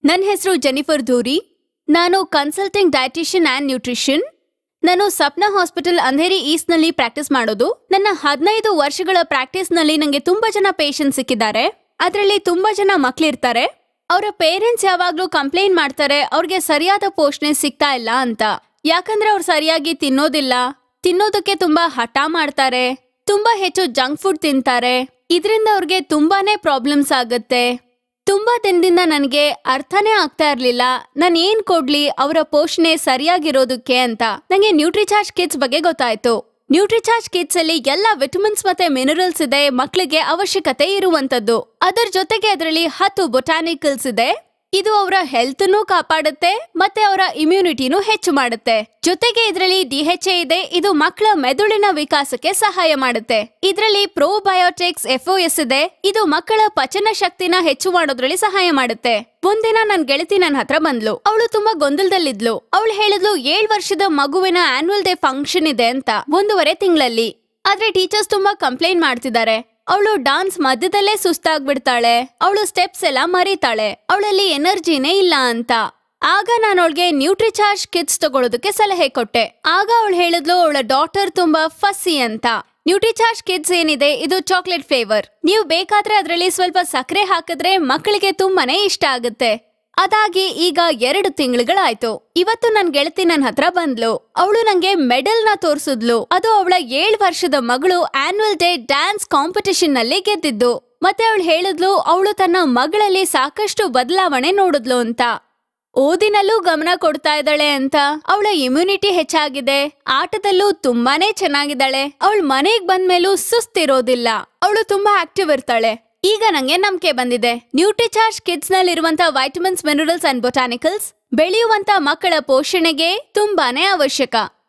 ನನ್ನ ಹೆಸರು ಜೆನಿಫರ್ ಧೂರಿ ನಾನು ಕನ್ಸಲ್ಟಿಂಗ್ ಡಯಟಿಷಿಯನ್ ಆ್ಯಂಡ್ ನ್ಯೂಟ್ರಿಷನ್ ನಾನು ಸಪ್ನಾ ಹಾಸ್ಪಿಟಲ್ ಅಂಧೇರಿ ಈಸ್ಟ್ನಲ್ಲಿ ಪ್ರಾಕ್ಟೀಸ್ ಮಾಡೋದು ನನ್ನ ಹದಿನೈದು ವರ್ಷಗಳ ಪ್ರಾಕ್ಟೀಸ್ನಲ್ಲಿ ನನಗೆ ತುಂಬಾ ಜನ ಪೇಷಂಟ್ ಸಿಕ್ಕಿದ್ದಾರೆ ಅದರಲ್ಲಿ ತುಂಬಾ ಜನ ಮಕ್ಳಿರ್ತಾರೆ ಅವರ ಪೇರೆಂಟ್ಸ್ ಯಾವಾಗ್ಲೂ ಕಂಪ್ಲೇಂಟ್ ಮಾಡ್ತಾರೆ ಅವ್ರಿಗೆ ಸರಿಯಾದ ಪೋಷಣೆ ಸಿಗ್ತಾ ಇಲ್ಲ ಅಂತ ಯಾಕಂದ್ರೆ ಅವ್ರು ಸರಿಯಾಗಿ ತಿನ್ನೋದಿಲ್ಲ ತಿನ್ನೋದಕ್ಕೆ ತುಂಬಾ ಹಠ ಮಾಡ್ತಾರೆ ತುಂಬಾ ಹೆಚ್ಚು ಜಂಕ್ ಫುಡ್ ತಿಂತಾರೆ ಇದರಿಂದ ಅವ್ರಿಗೆ ತುಂಬಾನೇ ಪ್ರಾಬ್ಲಮ್ಸ್ ಆಗುತ್ತೆ ತುಂಬಾ ದಿನದಿಂದ ನನಗೆ ಅರ್ಥನೇ ಆಗ್ತಾ ಇರ್ಲಿಲ್ಲ ನಾನು ಏನ್ ಕೊಡ್ಲಿ ಅವರ ಪೋಷಣೆ ಸರಿಯಾಗಿರೋದಕ್ಕೆ ಅಂತ ನಂಗೆ ನ್ಯೂಟ್ರಿಚಾರ್ಜ್ ಕಿಡ್ಸ್ ಬಗ್ಗೆ ಗೊತ್ತಾಯ್ತು ನ್ಯೂಟ್ರಿಚಾರ್ಜ್ ಕಿಡ್ಸ್ ಅಲ್ಲಿ ಎಲ್ಲ ವಿಟಮಿನ್ಸ್ ಮತ್ತೆ ಮಿನರಲ್ಸ್ ಇದೆ ಮಕ್ಕಳಿಗೆ ಅವಶ್ಯಕತೆ ಇರುವಂತದ್ದು ಅದರ ಜೊತೆಗೆ ಅದರಲ್ಲಿ ಹತ್ತು ಬೊಟಾನಿಕಲ್ಸ್ ಇದೆ ಇದು ಅವರ ಹೆಲ್ತ್ನು ಕಾಪಾಡುತ್ತೆ ಮತ್ತೆ ಅವರ ಇಮ್ಯುನಿಟಿನೂ ಹೆಚ್ಚು ಮಾಡುತ್ತೆ ಜೊತೆಗೆ ಇದರಲ್ಲಿ ಡಿಎಚ್ಎ ಇದೆ ಇದು ಮಕ್ಕಳ ಮೆದುಳಿನ ವಿಕಾಸಕ್ಕೆ ಸಹಾಯ ಮಾಡುತ್ತೆ ಇದರಲ್ಲಿ ಪ್ರೋಬಯೋಟಿಕ್ಸ್ ಎಫ್ಒಎಸ್ ಇದೆ ಇದು ಮಕ್ಕಳ ಪಚನ ಶಕ್ತಿನ ಹೆಚ್ಚು ಮಾಡೋದ್ರಲ್ಲಿ ಸಹಾಯ ಮಾಡುತ್ತೆ ಒಂದಿನ ನನ್ ಗೆಳತಿ ನನ್ನ ಹತ್ರ ಬಂದ್ಲು ಅವಳು ತುಂಬಾ ಗೊಂದಲದಲ್ಲಿದ್ಲು ಅವಳು ಹೇಳಿದ್ಲು ಏಳ್ ವರ್ಷದ ಮಗುವಿನ ಆನ್ಯುವಲ್ ಡೇ ಫಂಕ್ಷನ್ ಇದೆ ಅಂತ ಒಂದೂವರೆ ತಿಂಗಳಲ್ಲಿ ಆದ್ರೆ ಟೀಚರ್ಸ್ ತುಂಬಾ ಕಂಪ್ಲೇಂಟ್ ಮಾಡ್ತಿದ್ದಾರೆ ಅವಳು ಡಾನ್ಸ್ ಮಧ್ಯದಲ್ಲೇ ಸುಸ್ತಾಗ್ಬಿಡ್ತಾಳೆ ಅವಳು ಸ್ಟೆಪ್ಸ್ ಎಲ್ಲ ಮರೀತಾಳೆ ಅವಳಲ್ಲಿ ಎನರ್ಜಿನೇ ಇಲ್ಲ ಅಂತ ಆಗ ನಾನು ಅವಳಿಗೆ ನ್ಯೂಟ್ರಿಚಾರ್ಜ್ ಕಿಡ್ಸ್ ತಗೊಳ್ಳೋದಕ್ಕೆ ಸಲಹೆ ಕೊಟ್ಟೆ ಆಗ ಅವಳು ಹೇಳಿದ್ಲು ಅವಳ ಡಾಟರ್ ತುಂಬಾ ಫಸ್ಸಿ ಅಂತ ನ್ಯೂಟ್ರಿಚಾರ್ಜ್ ಕಿಡ್ಸ್ ಏನಿದೆ ಇದು ಚಾಕ್ಲೇಟ್ ಫ್ಲೇವರ್ ನೀವು ಬೇಕಾದ್ರೆ ಅದರಲ್ಲಿ ಸ್ವಲ್ಪ ಸಕ್ಕರೆ ಹಾಕಿದ್ರೆ ಮಕ್ಕಳಿಗೆ ತುಂಬಾನೇ ಇಷ್ಟ ಆಗುತ್ತೆ ಅದಾಗಿ ಈಗ ಎರಡು ತಿಂಗಳುಗಳಾಯ್ತು ಇವತ್ತು ನನ್ ಗೆಳತಿ ನನ್ ಹತ್ರ ಬಂದ್ಲು ಅವಳು ನಂಗೆ ಮೆಡಲ್ ನ ತೋರ್ಸಿದ್ಲು ಅದು ಅವಳ ಏಳು ವರ್ಷದ ಮಗಳು ಆನ್ಯುವಲ್ ಡೇ ಡ್ಯಾನ್ಸ್ ಕಾಂಪಿಟಿಷನ್ ನಲ್ಲಿ ಗೆದ್ದಿದ್ದು ಮತ್ತೆ ಅವಳು ಹೇಳಿದ್ಲು ಅವಳು ತನ್ನ ಮಗಳಲ್ಲಿ ಸಾಕಷ್ಟು ಬದಲಾವಣೆ ನೋಡಿದ್ಲು ಅಂತ ಓದಿನಲ್ಲೂ ಗಮನ ಕೊಡ್ತಾ ಇದ್ದಾಳೆ ಅಂತ ಅವಳ ಇಮ್ಯುನಿಟಿ ಹೆಚ್ಚಾಗಿದೆ ಆಟದಲ್ಲೂ ತುಂಬಾನೇ ಚೆನ್ನಾಗಿದ್ದಾಳೆ ಅವಳ ಮನೆಗ್ ಬಂದ್ಮೇಲೂ ಸುಸ್ತಿರೋದಿಲ್ಲ ಅವಳು ತುಂಬಾ ಆಕ್ಟಿವ್ ಇರ್ತಾಳೆ ಈಗ ನಂಗೆ ನಂಬಿಕೆ ಬಂದಿದೆ ನ್ಯೂಟ್ರಿಚಾರ್ಜ್ ಕಿಡ್ಸ್ ನಲ್ಲಿರುವಂತ ವೈಟಮಿನ್ಸ್ ಮಿನರಲ್ಸ್ ಅಂಡ್ ಬೊಟಾನಿಕಲ್ಸ್ ಬೆಳೆಯುವಂತ ಮಕ್ಕಳ ಪೋಷಣೆಗೆ ತುಂಬಾನೇ ಅವಶ್ಯಕ